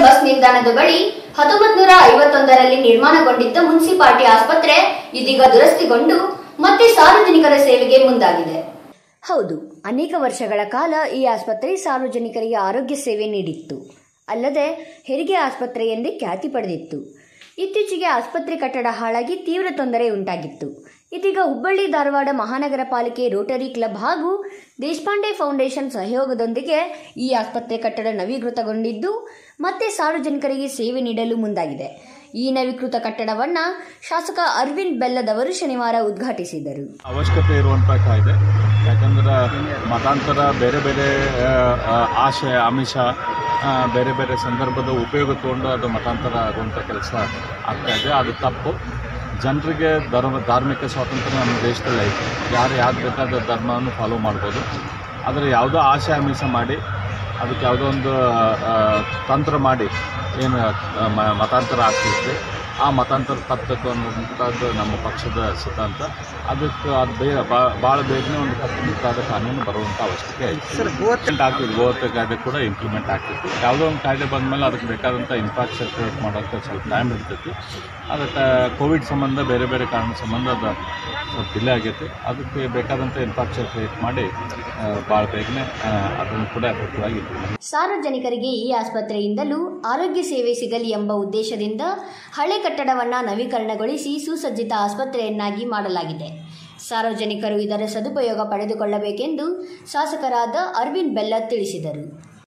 bus ನಿಲ್ದಾಣದ ಬಳಿ ಹತ್ತೊಂಬತ್ ನೂರ ಐವತ್ತೊಂದರಲ್ಲಿ ನಿರ್ಮಾಣಗೊಂಡಿದ್ದ ಮುನ್ಸಿಪಾಲಿಟಿ ಆಸ್ಪತ್ರೆ ಇದೀಗ ದುರಸ್ತಿಗೊಂಡು ಮತ್ತೆ ಸಾರ್ವಜನಿಕರ ಸೇವೆಗೆ ಮುಂದಾಗಿದೆ ಹೌದು ಅನೇಕ ವರ್ಷಗಳ ಕಾಲ ಈ ಆಸ್ಪತ್ರೆ ಸಾರ್ವಜನಿಕರಿಗೆ ಆರೋಗ್ಯ ಸೇವೆ ನೀಡಿತ್ತು ಅಲ್ಲದೆ ಹೆರಿಗೆ ಆಸ್ಪತ್ರೆ ಎಂದೇ ಖ್ಯಾತಿ ಪಡೆದಿತ್ತು ಇತ್ತೀಚೆಗೆ ಆಸ್ಪತ್ರೆ ಕಟ್ಟಡ ಹಾಳಾಗಿ ತೀವ್ರ ತೊಂದರೆ ಉಂಟಾಗಿತ್ತು ಇದೀಗ ಹುಬ್ಬಳ್ಳಿ ಧಾರವಾಡ ಮಹಾನಗರ ಪಾಲಿಕೆ ರೋಟರಿ ಕ್ಲಬ್ ಹಾಗೂ ದೇಶಪಾಂಡೆ ಫೌಂಡೇಶನ್ ಸಹಯೋಗದೊಂದಿಗೆ ಈ ಆಸ್ಪತ್ರೆ ಕಟ್ಟಡ ನವೀಕೃತಗೊಂಡಿದ್ದು ಮತ್ತೆ ಸಾರ್ವಜನಿಕರಿಗೆ ಸೇವೆ ನೀಡಲು ಮುಂದಾಗಿದೆ ಈ ನವೀಕೃತ ಕಟ್ಟಡವನ್ನ ಶಾಸಕ ಅರವಿಂದ್ ಬೆಲ್ಲದವರು ಶನಿವಾರ ಉದ್ಘಾಟಿಸಿದರು ಅವಶ್ಯಕತೆ ಇರುವಂಥ ಕಾಯ್ದೆ ಯಾಕಂದ್ರೆ ಮತಾಂತರ ಬೇರೆ ಬೇರೆ ಆ, ಆ, ಆಶೆ ಆಮಿಷ ಆ, ಬೇರೆ ಬೇರೆ ಸಂದರ್ಭದ ಉಪಯೋಗ ತಗೊಂಡು ಅದು ಮತಾಂತರ ಆಗುವಂಥ ಕೆಲಸ ಆಗ್ತಾ ಇದೆ ಅದು ತಪ್ಪು ಜನರಿಗೆ ಧರ್ಮ ಧಾರ್ಮಿಕ ಸ್ವಾತಂತ್ರ್ಯ ನಮ್ಮ ದೇಶದಲ್ಲಿ ಐತೆ ಯಾರು ಯಾವ್ದು ಬೇಕಾದ ಧರ್ಮವನ್ನು ಫಾಲೋ ಮಾಡ್ಬೋದು ಆದರೆ ಯಾವುದೋ ಆಶೆ ಆಮಿಷ ಮಾಡಿ ಅದಕ್ಕೆ ಯಾವುದೋ ಒಂದು ಆ, ತಂತ್ರ ಮಾಡಿ ಏನು ಆ, ಮ- ಮತಾಂತರ ಆಗ್ತಿರುತ್ತೆ ಆ ಮತಾಂತರ ತಪ್ಪಬೇಕು ಅನ್ನೋಂಥದ್ದು ನಮ್ಮ ಪಕ್ಷದ ಸಿದ್ಧಾಂತ ಅದಕ್ಕೆ ಅದು ಬೇಗ ಭಾಳ ಬೇಗನೆ ಒಂದು ಕಟ್ಟುನಿಟ್ಟಾದ ಕಾನೂನು ಬರುವಂಥ ಅವಶ್ಯಕತೆ ಐತೆ ಸರ್ ಗೋರ್ಮೆಂಟ್ ಆಗ್ತಿದೆ ಗೋಹತ್ಯೆ ಕಾಯ್ದೆ ಕೂಡ ಇಂಪ್ಲಿಮೆಂಟ್ ಆಗ್ತೈತಿ ಯಾವುದೋ ಒಂದು ಕಾಯ್ದೆ ಬಂದಮೇಲೆ ಅದಕ್ಕೆ ಬೇಕಾದಂಥ ಇನ್ಫ್ರಾಸ್ಟ್ರಕ್ಚರ್ ಕ್ರಿಯೇಟ್ ಮಾಡೋಕ್ಕೆ ಸ್ವಲ್ಪ ಟೈಮ್ ಇರ್ತೈತಿ ಅದಕ್ಕೆ ಕೋವಿಡ್ ಸಂಬಂಧ ಬೇರೆ ಬೇರೆ ಕಾರಣ ಸಂಬಂಧ ಅದು ಸ್ವಲ್ಪ ಡಿಲೇ ಆಗೈತಿ ಅದಕ್ಕೆ ಬೇಕಾದಂಥ ಇನ್ಫ್ರಾಸ್ಟ್ರಕ್ಚರ್ ಕ್ರಿಯೇಟ್ ಮಾಡಿ ಭಾಳ ಬೇಗನೆ ಆ, ಅದನ್ನು ಕೂಡ ಎಫೆಕ್ಟಿವ್ ಇಂಪ್ಲಿಮೆಂಟ್ ಸಾರ್ವಜನಿಕರಿಗೆ ಈ ಆಸ್ಪತ್ರೆಯಿಂದಲೂ ಆರೋಗ್ಯ ಸೇವೆ ಸಿಗಲಿ ಎಂಬ ಉದ್ದೇಶದಿಂದ ಹಳೆ ಕಟ್ಟಡವನ್ನು ನವೀಕರಣಗೊಳಿಸಿ ಸುಸಜ್ಜಿತ ಆಸ್ಪತ್ರೆಯನ್ನಾಗಿ ಮಾಡಲಾಗಿದೆ ಸಾರ್ವಜನಿಕರು ಇದರ ಸದುಪಯೋಗ ಪಡೆದುಕೊಳ್ಳಬೇಕೆಂದು ಶಾಸಕರಾದ ಅರವಿಂದ್ ಬೆಲ್ಲ ತಿಳಿಸಿದರು